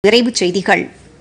விரைவுச் செய்திகள்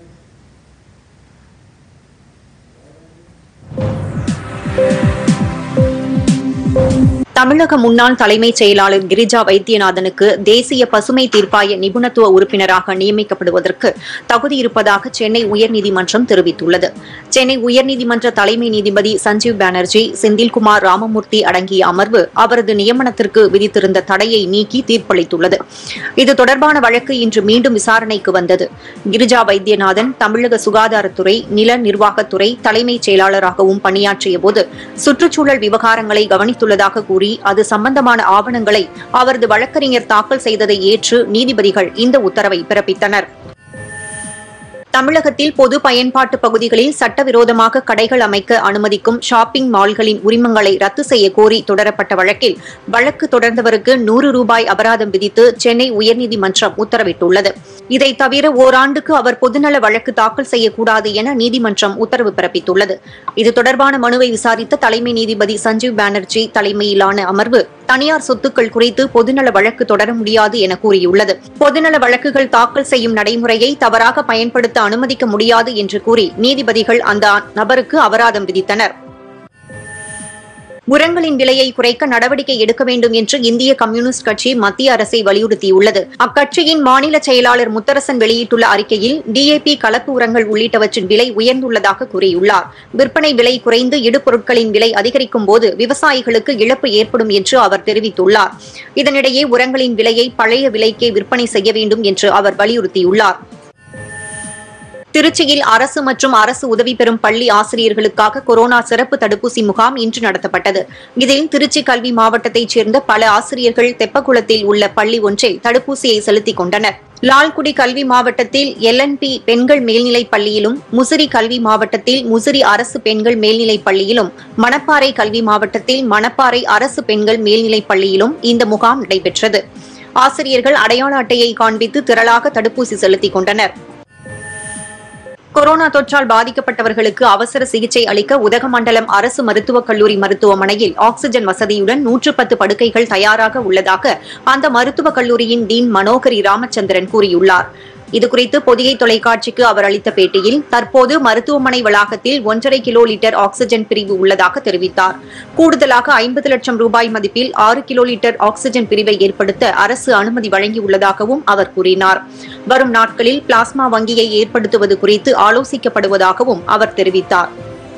தமிழக முன்னாள் தலைமைச் செயலாளர் கிரிஜா வைத்தியநாதனுக்கு தேசிய பசுமை தீர்ப்பாய நிபுணத்துவ உறுப்பினராக நியமிக்கப்படுவதற்கு தகுதி இருப்பதாக சென்னை உயர்நீதிமன்றம் தெரிவித்துள்ளது சென்னை உயர்நீதிமன்ற தலைமை நீதிபதி சஞ்சீவ் பானர்ஜி செந்தில்குமார் ராமமூர்த்தி அடங்கிய அமர்வு அவரது நியமனத்திற்கு விதித்திருந்த தடையை நீக்கி தீர்ப்பளித்துள்ளது இது தொடர்பான வழக்கு இன்று மீண்டும் விசாரணைக்கு வந்தது கிரிஜா வைத்தியநாதன் தமிழக சுகாதாரத்துறை நில நிர்வாகத்துறை தலைமைச் செயலாளராகவும் பணியாற்றிய போது சுற்றுச்சூழல் விவகாரங்களை கவனித்துள்ளதாக கூறி அது சம்பந்தமான ஆவணங்களை அவரது வழக்கறிஞர் தாக்கல் செய்ததை ஏற்று நீதிபதிகள் இந்த உத்தரவை பிறப்பித்தனர் தமிழகத்தில் பொது பயன்பாட்டு பகுதிகளில் சட்டவிரோதமாக கடைகள் அமைக்க அனுமதிக்கும் ஷாப்பிங் மால்களின் உரிமங்களை ரத்து செய்ய கோரி தொடரப்பட்ட வழக்கில் வழக்கு தொடர்ந்தவருக்கு நூறு ரூபாய் அபராதம் விதித்து சென்னை உயர்நீதிமன்றம் உத்தரவிட்டுள்ளது இதை தவிர ஓராண்டுக்கு அவர் பொதுநல வழக்கு தாக்கல் செய்யக்கூடாது என நீதிமன்றம் உத்தரவு பிறப்பித்துள்ளது இது தொடர்பான மனுவை விசாரித்த தலைமை நீதிபதி சஞ்சீவ் பானர்ஜி தலைமையிலான அமர்வு தனியார் சொத்துக்கள் குறித்து பொதுநல வழக்கு தொடர முடியாது என கூறியுள்ளது பொதுநல வழக்குகள் தாக்கல் செய்யும் நடைமுறையை தவறாக பயன்படுத்த அனுமதிக்க முடியாது என்று கூறி நீதிபதிகள் அந்த நபருக்கு அபராதம் விதித்தனர் உரங்களின் விலையை குறைக்க நடவடிக்கை எடுக்க வேண்டும் என்று இந்திய கம்யூனிஸ்ட் கட்சி மத்திய அரசை வலியுறுத்தியுள்ளது அக்கட்சியின் மாநில செயலாளர் முத்தரசன் வெளியிட்டுள்ள அறிக்கையில் டிஏபி கலப்பு உரங்கள் உள்ளிட்டவற்றின் விலை உயர்ந்துள்ளதாக கூறியுள்ளார் விற்பனை விலை குறைந்து இடுபொருட்களின் விலை அதிகரிக்கும் போது விவசாயிகளுக்கு இழப்பு ஏற்படும் என்று அவர் தெரிவித்துள்ளார் இதனிடையே உரங்களின் விலையை பழைய விலைக்கே விற்பனை செய்ய வேண்டும் என்று அவர் வலியுறுத்தியுள்ளார் திருச்சியில் அரசு மற்றும் அரசு உதவி பெறும் பள்ளி ஆசிரியர்களுக்காக கொரோனா சிறப்பு தடுப்பூசி முகாம் இன்று நடத்தப்பட்டது இதில் திருச்சி கல்வி மாவட்டத்தைச் சேர்ந்த பல ஆசிரியர்கள் தெப்பக்குளத்தில் உள்ள பள்ளி ஒன்றில் தடுப்பூசியை செலுத்திக் கொண்டனர் லால்குடி கல்வி மாவட்டத்தில் எல்என்பி பெண்கள் மேல்நிலைப் பள்ளியிலும் முசிறி கல்வி மாவட்டத்தில் முசிறி அரசு பெண்கள் மேல்நிலைப் பள்ளியிலும் மணப்பாறை கல்வி மாவட்டத்தில் மணப்பாறை அரசு பெண்கள் மேல்நிலைப் பள்ளியிலும் இந்த முகாம் நடைபெற்றது ஆசிரியர்கள் அடையாள அட்டையை காண்பித்து திரளாக தடுப்பூசி செலுத்திக் கொண்டனர் கொரோனா தொற்றால் பாதிக்கப்பட்டவர்களுக்கு அவசர சிகிச்சை அளிக்க உதகமண்டலம் அரசு மருத்துவக் கல்லூரி மருத்துவமனையில் ஆக்ஸிஜன் வசதியுடன் நூற்று பத்து படுக்கைகள் தயாராக உள்ளதாக அந்த மருத்துவக் கல்லூரியின் டீன் மனோகரி ராமச்சந்திரன் கூறியுள்ளார் இதுகுறித்து பொதிகை தொலைக்காட்சிக்கு அவர் அளித்த பேட்டியில் தற்போது மருத்துவமனை வளாகத்தில் ஒன்றரை கிலோ லிட்டர் ஆக்ஸிஜன் பிரிவு உள்ளதாக தெரிவித்தார் கூடுதலாக ஐம்பது லட்சம் ரூபாய் மதிப்பில் ஆறு கிலோ லிட்டர் ஆக்ஸிஜன் பிரிவை ஏற்படுத்த அரசு அனுமதி வழங்கியுள்ளதாகவும் அவர் கூறினார் வரும் நாட்களில் பிளாஸ்மா வங்கியை ஏற்படுத்துவது குறித்து ஆலோசிக்கப்படுவதாகவும் அவர் தெரிவித்தார்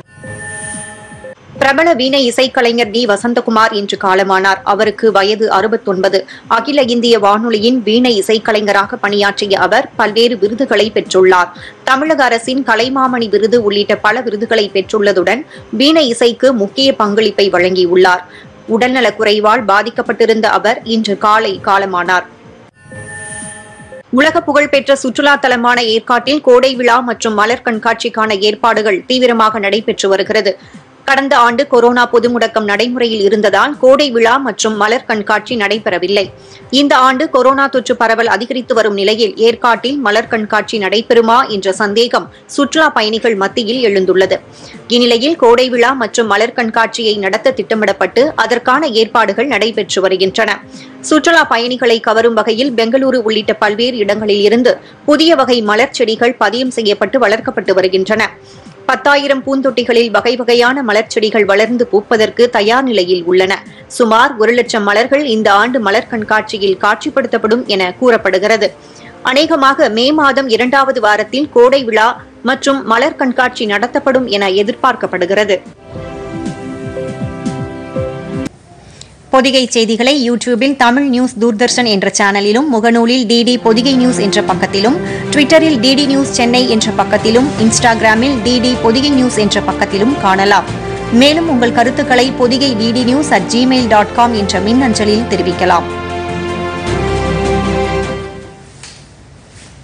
பிரபல வீணை இசைக்கலைஞர் டி வசந்தகுமார் இன்று காலமானார் அவருக்கு வயது அறுபத்தொன்பது அகில இந்திய வானொலியின் வீணை இசைக்கலைஞராக பணியாற்றிய அவர் பல்வேறு விருதுகளை பெற்றுள்ளார் தமிழக அரசின் கலைமாமணி விருது உள்ளிட்ட பல விருதுகளை பெற்றுள்ளதுடன் வீணை இசைக்கு முக்கிய பங்களிப்பை வழங்கியுள்ளார் உடல்நலக் குறைவால் பாதிக்கப்பட்டிருந்த அவர் இன்று காலை காலமானார் உலக புகழ்பெற்ற சுற்றுலா தலமான ஏற்காட்டில் கோடை விழா மற்றும் மலர் கண்காட்சிக்கான ஏற்பாடுகள் தீவிரமாக நடைபெற்று வருகிறது கடந்த ஆண்டு கொரோனா பொது முடக்கம் நடைமுறையில் இருந்ததால் கோடை விழா மற்றும் மலர் கண்காட்சி நடைபெறவில்லை இந்த ஆண்டு கொரோனா தொற்று பரவல் அதிகரித்து வரும் நிலையில் ஏற்காட்டில் மலர் கண்காட்சி நடைபெறுமா என்ற சந்தேகம் சுற்றுலா பயணிகள் மத்தியில் எழுந்துள்ளது இந்நிலையில் கோடை விழா மற்றும் மலர் கண்காட்சியை நடத்த திட்டமிடப்பட்டு அதற்கான ஏற்பாடுகள் நடைபெற்று வருகின்றன சுற்றுலா பயணிகளை கவரும் வகையில் பெங்களூரு உள்ளிட்ட பல்வேறு இடங்களில் இருந்து புதிய வகை மலர் செடிகள் பதியம் செய்யப்பட்டு வளர்க்கப்பட்டு வருகின்றன பத்தாயிரம் பூந்தொட்டிகளில் வகை வகையான மலர் செடிகள் வளர்ந்து பூப்பதற்கு தயார் நிலையில் உள்ளன சுமார் ஒரு லட்சம் மலர்கள் இந்த ஆண்டு மலர் கண்காட்சியில் காட்சிப்படுத்தப்படும் என கூறப்படுகிறது அநேகமாக மே மாதம் இரண்டாவது வாரத்தில் கோடை விழா மற்றும் மலர் கண்காட்சி நடத்தப்படும் என எதிர்பார்க்கப்படுகிறது பொதிகை செய்திகளை யூடியூபில் தமிழ் நியூஸ் தூர்தர்ஷன் என்ற சேனலிலும் முகநூலில் டிடி பொதிகை நியூஸ் என்ற பக்கத்திலும் ட்விட்டரில் டிடி நியூஸ் சென்னை என்ற பக்கத்திலும் இன்ஸ்டாகிராமில் டிடி பொதிகை நியூஸ் என்ற பக்கத்திலும் காணலாம் மேலும் உங்கள் கருத்துக்களை Podhigai DD news at Gmail dot com என்ற மின்னஞ்சலில் தெரிவிக்கலாம்